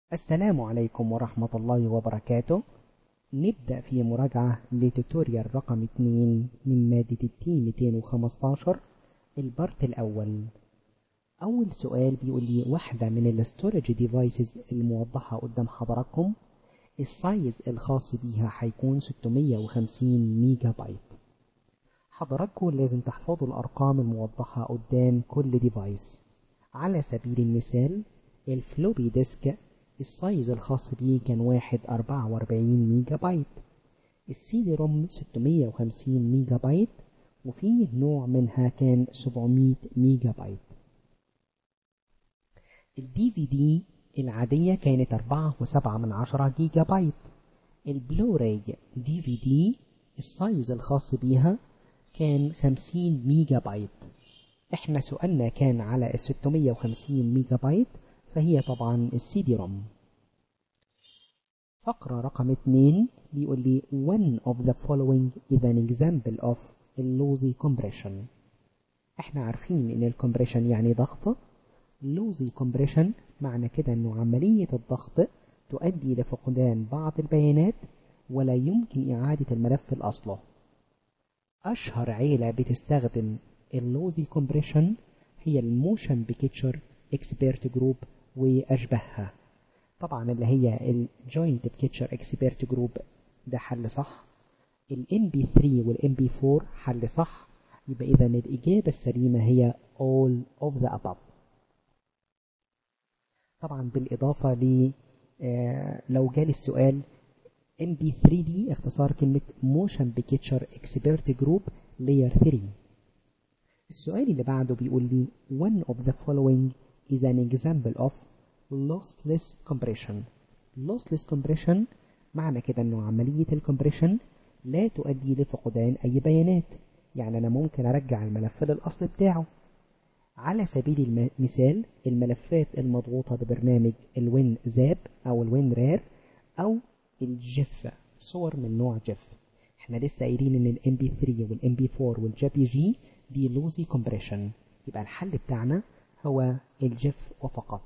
السلام عليكم ورحمة الله وبركاته نبدأ في مراجعة لتوتوريال رقم 2 من مادة التي 215 البارت الأول أول سؤال بيقول لي واحدة من الاستورج ديفايسز الموضحة قدام حضراتكم السايز الخاص بيها هيكون 650 ميجا بايت حضراتكم لازم تحفظوا الأرقام الموضحة قدام كل ديفايس على سبيل المثال الفلوبي ديسك السايز الخاص بيه كان واحد أربعة وأربعين ميجا بايت السي دي روم ستمية وخمسين ميجا بايت وفيه نوع منها كان سبعمية ميجا بايت الدي في دي العادية كانت أربعة وسبعة من عشرة جيجا بايت البلوراي دي في دي السايز الخاص بيها كان خمسين ميجا بايت احنا سؤالنا كان على الستمية وخمسين ميجا بايت فهي طبعا السي دي روم فقرة رقم 2 بيقول لي one of the following is an example of lossy compression احنا عارفين ان الكمبريشن يعني ضغط lossy compression معنى كده انه عملية الضغط تؤدي لفقدان بعض البيانات ولا يمكن إعادة الملف لأصله أشهر عيلة بتستخدم اللوزي كومبريشن هي الموشن بيكتشر اكسبيرت جروب وأشبهها طبعا اللي هي الجوينت بيكتشر اكسبيرت جروب ده حل صح الام بي 3 والام بي 4 حل صح يبقى إذا الإجابة السليمة هي all of the above طبعا بالإضافة ل آه لو جالي السؤال MP3 دي اختصار كلمة Motion Picture Expert Group Layer 3 السؤال اللي بعده بيقول لي One of the following is an example of lossless compression lossless compression معنى كده انه عملية الكمبريشن لا تؤدي لفقدان اي بيانات يعني انا ممكن ارجع الملف للاصل بتاعه على سبيل المثال الملفات المضغوطة ببرنامج الوين زاب او الوين رير او الجيف صور من نوع جيف احنا لسه قايلين ان الام بي 3 والام بي 4 والجي بي جي دي لوزي كومبريشن يبقى الحل بتاعنا هو الجيف وفقط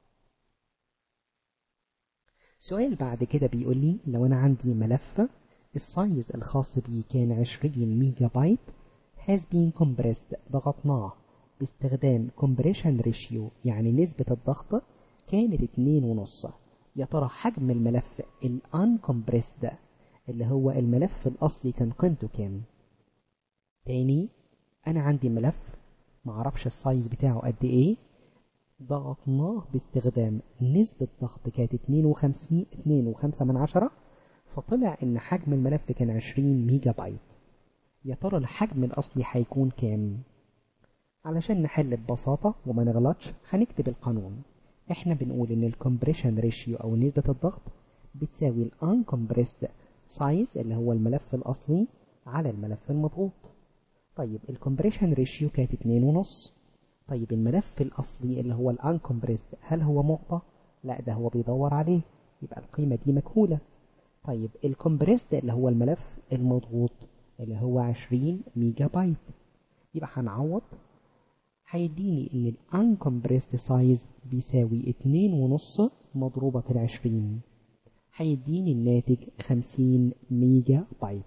سؤال بعد كده بيقول لي لو انا عندي ملف السايز الخاص بيه كان 20 ميجا بايت has been compressed ضغطناه باستخدام compression ratio يعني نسبة الضغط كانت 2.5 يا ترى حجم الملف الانكمبريسد ده اللي هو الملف الأصلي كان قيمته كام تاني أنا عندي ملف معرفش السايز بتاعه قد إيه ضغطناه باستخدام نسبة ضغط كانت 52 2.5 من عشرة فطلع إن حجم الملف كان 20 ميجا بايت يا ترى الحجم الأصلي هيكون كام علشان نحل ببساطة وما نغلطش هنكتب القانون احنا بنقول ان الكمبريشن ريشيو او نسبة الضغط بتساوي الانكمبريسد سايز اللي هو الملف الاصلي على الملف المضغوط طيب الكمبريشن ريشيو كانت اتنين ونص طيب الملف الاصلي اللي هو الانكمبريسد هل هو معطى لا ده هو بيدور عليه يبقى القيمة دي مجهولة طيب الكمبريسد اللي هو الملف المضغوط اللي هو 20 ميجا بايت يبقى هنعوض هيديني ان الانكمبريسد سايز بيساوي اتنين ونص مضروبة في العشرين هيديني الناتج خمسين ميجا بايت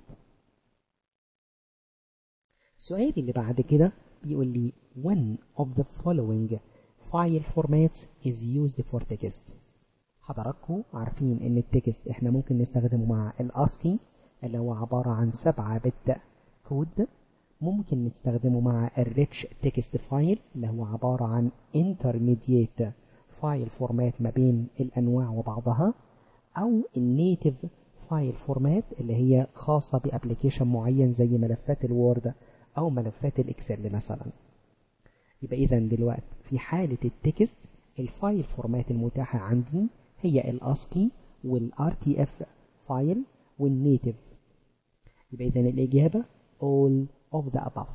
السؤال اللي بعد كده بيقول لي one of the following file formats is used for text حضراتكم عارفين ان التكست احنا ممكن نستخدمه مع الاسكي اللي هو عبارة عن سبعة بت كود ممكن نستخدمه مع الريتش تكست فايل اللي هو عبارة عن intermediate فايل فورمات ما بين الأنواع وبعضها أو النيتف فايل فورمات اللي هي خاصة بأبليكيشن معين زي ملفات الوورد أو ملفات الإكسل مثلا يبقى إذا دلوقتي في حالة التكست الفايل فورمات المتاحة عندي هي الاسكي والRTF فايل والنيتف يبقى إذا الإجابة all of the above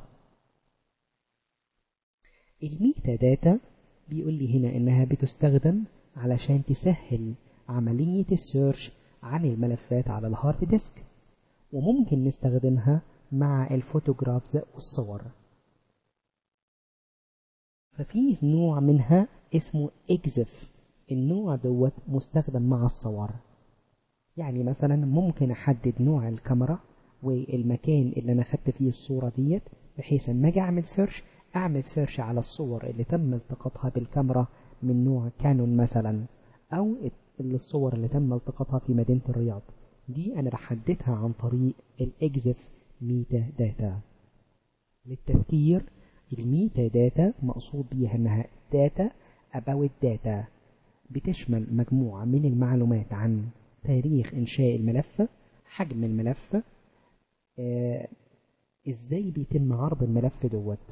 الميتا داتا بيقول لي هنا إنها بتستخدم علشان تسهل عملية السيرش عن الملفات على الهارد ديسك وممكن نستخدمها مع الفوتوغرافز والصور ففيه نوع منها اسمه اكزف النوع دوت مستخدم مع الصور يعني مثلا ممكن أحدد نوع الكاميرا والمكان اللي أنا خدت فيه الصورة ديت بحيث أما أجي أعمل سيرش أعمل سيرش على الصور اللي تم التقاطها بالكاميرا من نوع كانون مثلا أو الصور اللي تم التقاطها في مدينة الرياض دي أنا بحددها عن طريق الإكزف ميتا داتا للتذكير الميتا داتا مقصود بيها أنها داتا about data بتشمل مجموعة من المعلومات عن تاريخ إنشاء الملف حجم الملف آه، إزاي بيتم عرض الملف دوت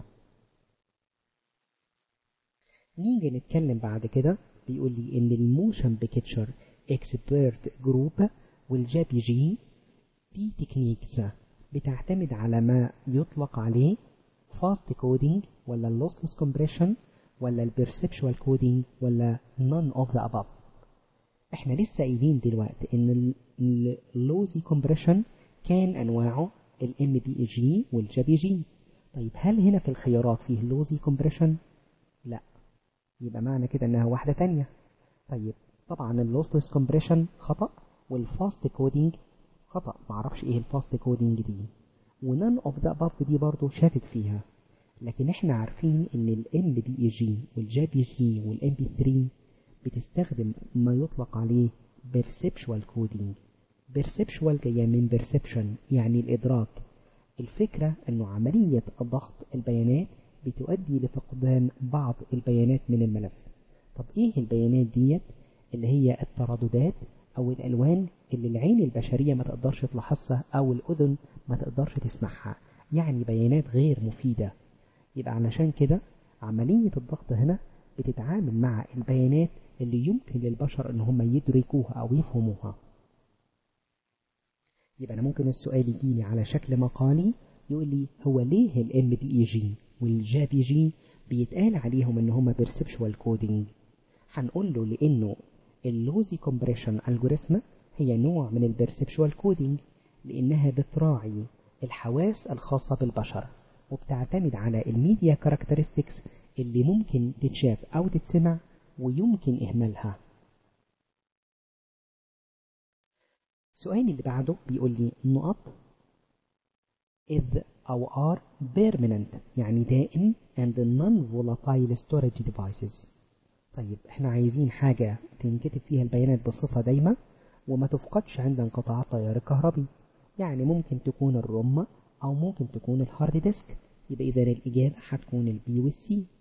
نيجي نتكلم بعد كده بيقول لي إن الموشن بيكتشر اكسبيرت جروب والجي بي جي دي تكنيكس بتعتمد على ما يطلق عليه فاست كودينج ولا اللوسلس كومبريشن ولا البرسبشوال كودينج ولا none of the above احنا لسه قايلين دلوقتي ان اللوزي كومبريشن كان انواعه الام بي اي جي والجي بي جي طيب هل هنا في الخيارات فيه لوزي كومبريشن لا يبقى معنى كده انها واحده تانية طيب طبعا اللوسلس كومبريشن خطا والفاست كودينج خطا معرفش ايه الفاست كودينج دي ونان اوف ذا above دي برضو شاكك فيها لكن احنا عارفين ان الام بي اي جي والجي بي جي والام بي 3 بتستخدم ما يطلق عليه perceptual coding perceptual جاية من perception يعني الإدراك الفكرة أنه عملية ضغط البيانات بتؤدي لفقدان بعض البيانات من الملف طب إيه البيانات ديت اللي هي الترددات أو الألوان اللي العين البشرية ما تقدرش تلاحظها أو الأذن ما تقدرش تسمعها يعني بيانات غير مفيدة يبقى علشان كده عملية الضغط هنا بتتعامل مع البيانات اللي يمكن للبشر ان هم يدركوها او يفهموها يبقى انا ممكن السؤال يجيني على شكل مقالي يقول لي هو ليه الام بي اي جي والجي بي جي بيتقال عليهم ان هم بيرسبشوال كودينج هنقول له لانه اللوزي كومبريشن الجوريثم هي نوع من البيرسبشوال كودينج لانها بتراعي الحواس الخاصة بالبشر وبتعتمد على الميديا كاركترستكس اللي ممكن تتشاف أو تتسمع ويمكن إهمالها السؤال اللي بعده بيقول لي نقط إذ أو are permanent يعني دائم and non-volatile storage devices طيب احنا عايزين حاجة تنكتب فيها البيانات بصفة دايمة وما تفقدش عند انقطاع التيار الكهربي يعني ممكن تكون الرمة أو ممكن تكون الهارد ديسك يبقى إذا الإجابة هتكون البي والسي